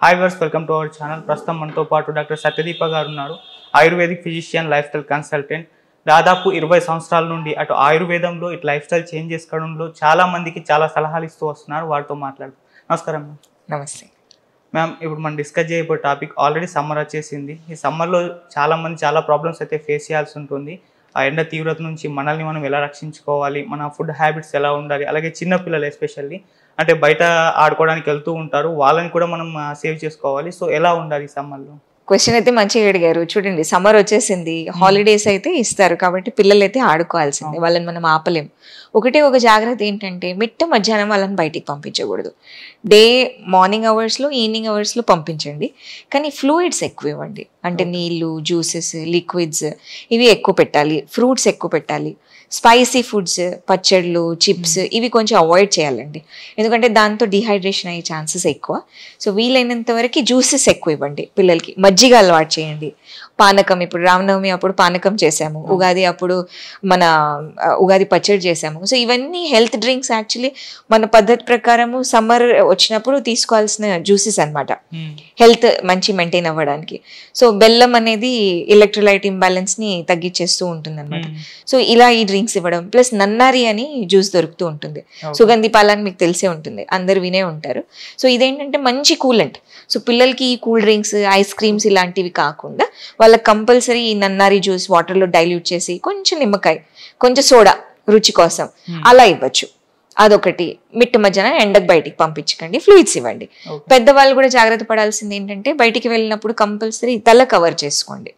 Hi viewers welcome to our channel ప్రస్తుతం మనతో పాటు డాక్టర్ సత్యదీప గారు ఉన్నారు Ayurvedic physician lifestyle consultant దాదాపు ఇరవై సంవత్సరాల నుండి అటు ఆయుర్వేదంలో ఇటు లైఫ్ స్టైల్ చేంజ్ చేసుకోవడంలో చాలా మందికి చాలా సలహాలు ఇస్తూ వస్తున్నారు వారితో మాట్లాడు నమస్కారం మ్యామ్ నమస్తే మ్యామ్ ఇప్పుడు మనం డిస్కస్ చేయబోయే టాపిక్ ఆల్రెడీ సమ్మర్ వచ్చేసింది ఈ సమ్మర్లో చాలా మంది చాలా ప్రాబ్లమ్స్ అయితే ఫేస్ చేయాల్సి ఉంటుంది ఆ ఎండ తీవ్రత నుంచి మనల్ని మనం ఎలా రక్షించుకోవాలి మన ఫుడ్ హ్యాబిట్స్ ఎలా ఉండాలి అలాగే చిన్న పిల్లలు ఎస్పెషల్లీ అంటే బయట ఆడుకోవడానికి వెళ్తూ ఉంటారు వాళ్ళని కూడా మనం సేవ్ చేసుకోవాలి సో ఎలా ఉండాలి ఈ సమ్మర్లో క్వశ్చన్ అయితే మంచిగా అడిగారు చూడండి సమ్మర్ వచ్చేసింది హాలిడేస్ అయితే ఇస్తారు కాబట్టి పిల్లలు అయితే ఆడుకోవాల్సిందే వాళ్ళని మనం ఆపలేం ఒకటే ఒక జాగ్రత్త ఏంటంటే మిట్ట మధ్యాహ్నం వాళ్ళని బయటికి పంపించకూడదు డే మార్నింగ్ అవర్స్లో ఈవినింగ్ అవర్స్లో పంపించండి కానీ ఫ్లూయిడ్స్ ఎక్కువ ఇవ్వండి అంటే నీళ్ళు జ్యూసెస్ లిక్విడ్స్ ఇవి ఎక్కువ పెట్టాలి ఫ్రూట్స్ ఎక్కువ పెట్టాలి స్పైసీ ఫుడ్స్ పచ్చళ్ళు చిప్స్ ఇవి కొంచెం అవాయిడ్ చేయాలండి ఎందుకంటే దాంతో డిహైడ్రేషన్ అయ్యే ఛాన్సెస్ ఎక్కువ సో వీలైనంత వరకు జ్యూసెస్ ఎక్కువ ఇవ్వండి పిల్లలకి మజ్జిగ అలవాటు చేయండి పానకం ఇప్పుడు రామనవమి అప్పుడు పానకం చేసాము ఉగాది అప్పుడు మన ఆ, ఉగాది పచ్చడి చేసాము సో ఇవన్నీ హెల్త్ డ్రింక్స్ యాక్చువల్లీ మన పద్ధతి ప్రకారము సమ్మర్ వచ్చినప్పుడు తీసుకోవాల్సిన జ్యూసెస్ అన్నమాట హెల్త్ మంచి మెయింటైన్ అవ్వడానికి సో బెల్లం అనేది ఎలక్ట్రోలైట్ ఇంబ్యాలెన్స్ ని తగ్గించేస్తూ ఉంటుంది అనమాట సో ఇలా ఈ డ్రింక్స్ ఇవ్వడం ప్లస్ నన్నారి అని జ్యూస్ దొరుకుతూ ఉంటుంది సుగంధి పాలని మీకు తెలిసే ఉంటుంది అందరు వినే ఉంటారు సో ఇదేంటంటే మంచి కూలెంట్ సో పిల్లలకి ఈ కూల్ డ్రింక్స్ ఐస్ క్రీమ్స్ ఇలాంటివి కాకుండా వాళ్ళకి కంపల్సరీ ఈ నన్నారి జ్యూస్ వాటర్లో డైల్యూట్ చేసి కొంచెం నిమ్మకాయ కొంచెం సోడా రుచి కోసం అలా ఇవ్వచ్చు అదొకటి మిట్ట మధ్యన ఎండకు బయటికి పంపించకండి ఫ్లూయిడ్స్ ఇవ్వండి Okay. పెద్దవాళ్ళు కూడా జాగ్రత్త పడాల్సింది ఏంటంటే బయటికి వెళ్ళినప్పుడు కంపల్సరీ తల కవర్ చేసుకోండి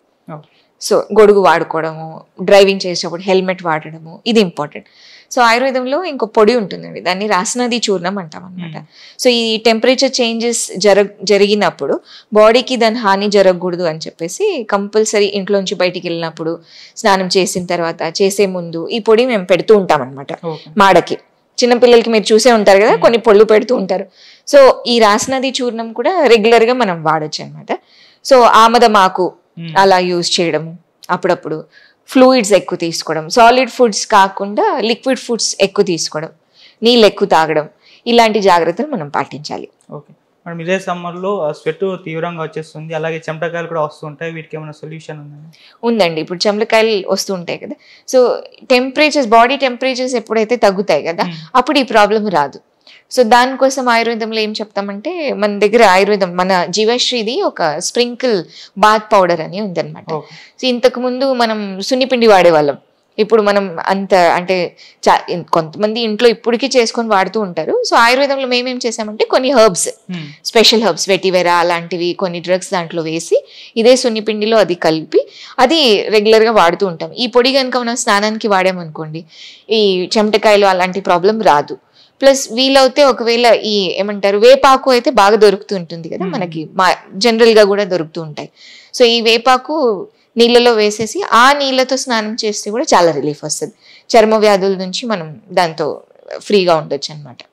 సో గొడుగు వాడుకోవడము డ్రైవింగ్ చేసేటప్పుడు హెల్మెట్ వాడడము ఇది ఇంపార్టెంట్ సో ఆయుర్వేదంలో ఇంకో పొడి ఉంటుందండి దాన్ని రాసనది చూర్ణం అంటాం అనమాట సో ఈ టెంపరేచర్ చేంజెస్ జర జరిగినప్పుడు బాడీకి దాని హాని జరగకూడదు అని చెప్పేసి కంపల్సరీ ఇంట్లోంచి బయటికి వెళ్ళినప్పుడు స్నానం చేసిన తర్వాత చేసే ముందు ఈ పొడి మేము పెడుతూ ఉంటాం అనమాట ఓకే మాడకి చిన్నపిల్లలకి మీరు చూసే ఉంటారు కదా కొన్ని పొళ్ళు పెడుతూ ఉంటారు సో ఈ రాసనది చూర్ణం కూడా రెగ్యులర్ గా మనం వాడొచ్చు అనమాట సో ఆమదమాకు అలా యూజ్ చేయడము అప్పుడప్పుడు ఫ్లూయిడ్స్ ఎక్కువ తీసుకోవడం సాలిడ్ ఫుడ్స్ కాకుండా లిక్విడ్ ఫుడ్స్ ఎక్కువ తీసుకోవడం నీళ్ళు ఎక్కువ తాగడం ఇలాంటి జాగ్రత్తలు మనం పాటించాలి ఓకే మేడం ఇదే సమ్మర్లో స్వెట్ తీవ్రంగా వచ్చేస్తుంది అలాగే చెమటకాయలు కూడా వస్తుంటాయి వీటికి ఏమైనా సొల్యూషన్ ఉందా ఉందండి ఇప్పుడు చెమలకాయలు వస్తూ ఉంటాయి కదా సో టెంపరేచర్స్ బాడీ టెంపరేచర్స్ ఎప్పుడైతే తగ్గుతాయి కదా అప్పుడు ఈ ప్రాబ్లం రాదు సో దానికోసం ఆయుర్వేదంలో ఏం చెప్తామంటే మన దగ్గర ఆయుర్వేదం మన జీవశ్రీది ఒక స్ప్రింకిల్ బాత్ పౌడర్ అని ఉందన్నమాట ఓకే సో ఇంతకు ముందు మనం సున్నిపిండి వాడేవాళ్ళం ఇప్పుడు మనం అంత అంటే చా ఇన్- కొంతమంది ఇంట్లో ఇప్పటికీ చేసుకొని వాడుతూ ఉంటారు సో ఆయుర్వేదంలో మేమేం చేసామంటే కొన్ని హర్బ్స్ స్పెషల్ హర్బ్స్ వెటివెరా అలాంటివి కొన్ని డ్రగ్స్ దాంట్లో వేసి ఇదే సున్నిపిండిలో అది కలిపి అది రెగ్యులర్గా వాడుతూ ఉంటాం ఈ పొడి కనుక మనం స్నానానికి వాడామనుకోండి ఈ చెమటకాయలు అలాంటి ప్రాబ్లం రాదు ప్లస్ వీలవుతే ఒకవేళ ఈ ఏమంటారు వేపాకు అయితే బాగా దొరుకుతూ ఉంటుంది కదా మనకి మా జనరల్గా కూడా దొరుకుతూ ఉంటాయి సో ఈ వేపాకు నీళ్ళలో వేసేసి ఆ నీళ్ళతో స్నానం చేస్తే కూడా చాలా రిలీఫ్ వస్తుంది చర్మ వ్యాధుల నుంచి మనం దాంతో ఫ్రీగా ఉండొచ్చు అనమాట